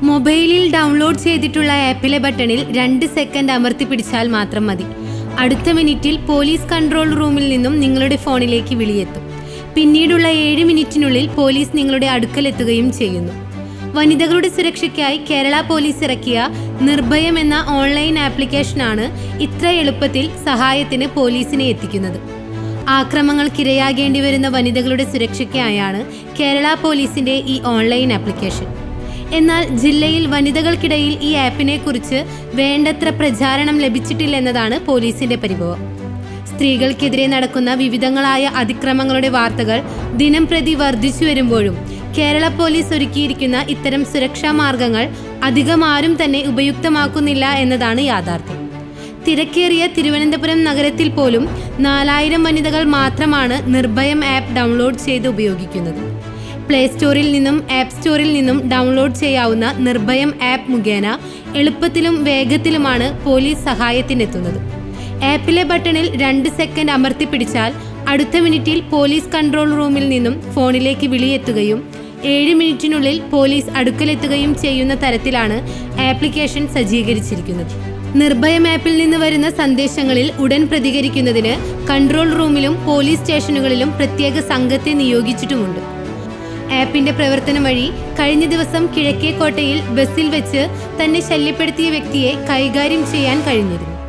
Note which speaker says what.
Speaker 1: മൊബൈലിൽ ഡൗൺലോഡ് ചെയ്തിട്ടുള്ള ആപ്പിലെ ബട്ടണിൽ രണ്ട് സെക്കൻഡ് അമർത്തി പിടിച്ചാൽ മാത്രം മതി അടുത്ത മിനിറ്റിൽ പോലീസ് കൺട്രോൾ റൂമിൽ നിന്നും നിങ്ങളുടെ ഫോണിലേക്ക് വിളിയെത്തും പിന്നീടുള്ള ഏഴ് മിനിറ്റിനുള്ളിൽ പോലീസ് നിങ്ങളുടെ അടുക്കലെത്തുകയും ചെയ്യുന്നു വനിതകളുടെ സുരക്ഷയ്ക്കായി കേരള പോലീസ് ഇറക്കിയ നിർഭയം എന്ന ഓൺലൈൻ ആപ്ലിക്കേഷനാണ് ഇത്ര എളുപ്പത്തിൽ സഹായത്തിന് പോലീസിനെ എത്തിക്കുന്നത് ആക്രമങ്ങൾക്കിരയാകേണ്ടി വരുന്ന വനിതകളുടെ സുരക്ഷയ്ക്കായാണ് കേരള പോലീസിന്റെ ഈ ഓൺലൈൻ ആപ്ലിക്കേഷൻ എന്നാൽ ജില്ലയിൽ വനിതകൾക്കിടയിൽ ഈ ആപ്പിനെ കുറിച്ച് വേണ്ടത്ര പ്രചാരണം ലഭിച്ചിട്ടില്ലെന്നതാണ് പോലീസിന്റെ പരിഭവം സ്ത്രീകൾക്കെതിരെ നടക്കുന്ന വിവിധങ്ങളായ അതിക്രമങ്ങളുടെ വാർത്തകൾ ദിനം പ്രതി വർദ്ധിച്ചു വരുമ്പോഴും കേരള പോലീസ് ഒരുക്കിയിരിക്കുന്ന ഇത്തരം സുരക്ഷാ മാർഗങ്ങൾ അധികം ആരും തന്നെ ഉപയുക്തമാക്കുന്നില്ല എന്നതാണ് യാഥാർത്ഥ്യം തിരക്കേറിയ തിരുവനന്തപുരം നഗരത്തിൽ പോലും നാലായിരം വനിതകൾ മാത്രമാണ് നിർഭയം ആപ്പ് ഡൗൺലോഡ് ചെയ്ത് ഉപയോഗിക്കുന്നത് പ്ലേ സ്റ്റോറിൽ നിന്നും ആപ്പ് സ്റ്റോറിൽ നിന്നും ഡൗൺലോഡ് ചെയ്യാവുന്ന നിർഭയം ആപ്പ് മുഖേന എളുപ്പത്തിലും വേഗത്തിലുമാണ് പോലീസ് സഹായത്തിനെത്തുന്നത് ആപ്പിലെ ബട്ടണിൽ രണ്ട് സെക്കൻഡ് അമർത്തി പിടിച്ചാൽ അടുത്ത മിനിറ്റിൽ പോലീസ് കൺട്രോൾ റൂമിൽ നിന്നും ഫോണിലേക്ക് വിളിയെത്തുകയും ഏഴ് മിനിറ്റിനുള്ളിൽ പോലീസ് അടുക്കലെത്തുകയും ചെയ്യുന്ന തരത്തിലാണ് ആപ്ലിക്കേഷൻ സജ്ജീകരിച്ചിരിക്കുന്നത് നിർഭയം ആപ്പിൽ നിന്ന് വരുന്ന സന്ദേശങ്ങളിൽ ഉടൻ പ്രതികരിക്കുന്നതിന് കൺട്രോൾ റൂമിലും പോലീസ് സ്റ്റേഷനുകളിലും പ്രത്യേക സംഘത്തെ നിയോഗിച്ചിട്ടുമുണ്ട് ആപ്പിന്റെ പ്രവർത്തനം വഴി കഴിഞ്ഞ ദിവസം കിഴക്കേക്കോട്ടയിൽ ബസ്സിൽ വെച്ച് തന്നെ ശല്യപ്പെടുത്തിയ വ്യക്തിയെ കൈകാര്യം ചെയ്യാൻ കഴിഞ്ഞിരുന്നു